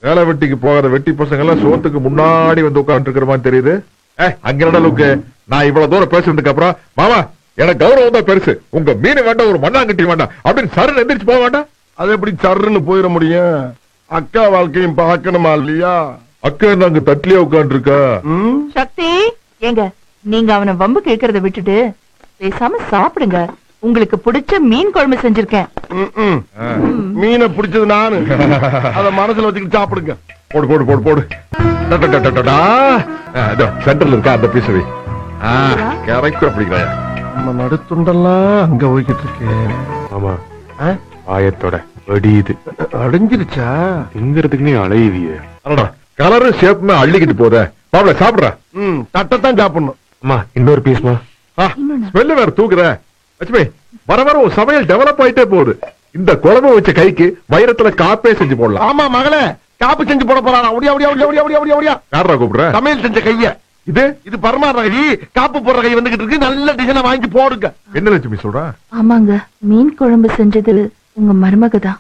வேலை வெட்டிக்கு போகாத வெட்டி பசங்க எல்லாம் சோத்துக்கு முன்னாடி வந்து உட்கார்ந்து இருக்கிற மாதிரி தெரியுது ஏய், அங்க என்னடா லுக்கு நான் இவ்வளவு தூரம் பேசுனதுக்கு அப்புறம் மாமா எனக்கு கௌரவம் தான் பெருசு உங்க மீன் வேண்டாம் ஒரு மண்ணாங்கட்டி வேண்டாம் அப்படின்னு சரண் எந்திரிச்சு போக வேண்டாம் அது எப்படி சர்ன்னு போயிட முடியும் அக்கா வாழ்க்கையும் பார்க்கணுமா இல்லையா அக்கா என்ன அங்க தட்லியா உட்கார்ந்து இருக்கா ம்? சக்தி ஏங்க நீங்க அவனை வம்பு கேக்குறத விட்டுட்டு பேசாம சாப்பிடுங்க உங்களுக்கு பிடிச்ச மீன் குழம்பு செஞ்சிருக்கேன் ம், ம். மீனை பிடிச்சது நானு அத மனசுல வச்சுக்கிட்டு சாப்பிடுங்க போடு போடு போடு போடு டா, டா, டா, டா, டா, டா. ஆ, இதோ சென்டர்ல இருக்கா அந்த பீசவி கரெக்டா பிடிக்கிறாயா நம்ம நடுத்துண்டெல்லாம் அங்க போய்கிட்டு இருக்கேன் ஆமா ஆ? ஆயத்தோட வெடியுது அடைஞ்சிருச்சா திங்கிறதுக்கு நீ அலையுதிய அடடா கலரும் ஷேப்புமே அள்ளிக்கிட்டு போதே பாவல சாப்பிடுற ம் தட்டைத்தான் சாப்பிடணும் அம்மா இன்னொரு பீஸ்மா ஸ்மெல்லு வேற தூக்குற லட்சுமி வர வர உன் சமையல் டெவலப் ஆயிட்டே போகுது இந்த குழம்பு வச்ச கைக்கு வைரத்துல காப்பே செஞ்சு போடலாம் ஆமா மகளே காப்பு செஞ்சு போட போறானா ஒடியா ஒடியா ஒடியா ஒடியா ஒடியா ஒடியா ஒடியா யாரா கூப்பிடுற சமையல் செஞ்ச கைய இது இது பரமாற கை காப்பு போடுற கை வந்துகிட்டு இருக்கு நல்ல டிசைனை வாங்கி போடுங்க என்ன லட்சுமி சொல்ற ஆமாங்க மீன் குழம்பு செஞ்சது உங்க மருமக தான்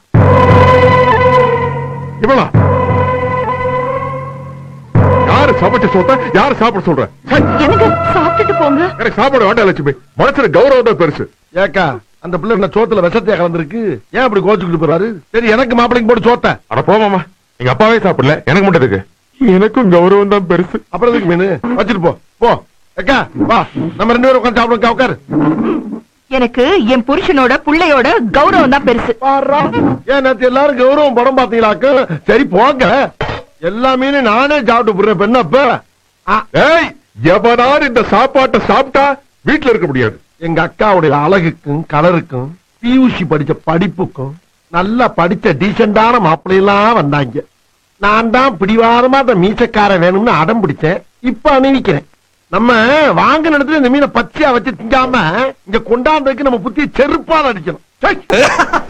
இவளா யாரு சமைச்ச சொத்த யாரு சாப்பிட சொல்ற சை, எனக்கு சாப்பிட்டுட்டு போங்க எனக்கு சாப்பாடு வேண்டாம் லட்சுமி மனசுல கௌரவம் தான் பெருசு ஏக்கா அந்த பிள்ளை என்ன சோத்துல விஷத்தையா கலந்துருக்கு ஏன் அப்படி கோச்சுக்கிட்டு போறாரு சரி எனக்கு மாப்பிளைக்கு போட்டு சோத்த அட போமாமா எங்க அப்பாவே சாப்பிடல எனக்கு மட்டும் இருக்கு எனக்கும் கௌரவம் தான் பெருசு அப்புறம் எதுக்கு மீன் வச்சுட்டு போ போ ஏக்கா வா நம்ம ரெண்டு பேரும் உட்காந்து சாப்பிடுங்க உட்காரு எனக்கு என் புருஷனோட புள்ளையோட கௌரவம் தான் பெருசு பாருடா. ஏன் நேத்து எல்லாரும் கௌரவம் படம் பாத்தீங்களாக்கு சரி போங்க எல்லா மீனும் நானே சாப்பிட்டு போடுறேன் பெண்ணப்ப ஏய் எவனாரு இந்த சாப்பாட்டை சாப்பிட்டா வீட்டுல இருக்க முடியாது எங்க அக்காவுடைய அழகுக்கும் கலருக்கும் பியூசி படிச்ச படிப்புக்கும் நல்லா படிச்ச டீசெண்டான மாப்பிள்ளையெல்லாம் வந்தாங்க நான் தான் பிடிவாரமா அந்த மீசக்கார வேணும்னு அடம் பிடிச்சேன் இப்ப அணிவிக்கிறேன் நம்ம வாங்கின இடத்துல இந்த மீனை பச்சையா வச்சு திங்காம இங்க கொண்டாந்ததுக்கு நம்ம புத்தி செருப்பால் அடிக்கணும் சை.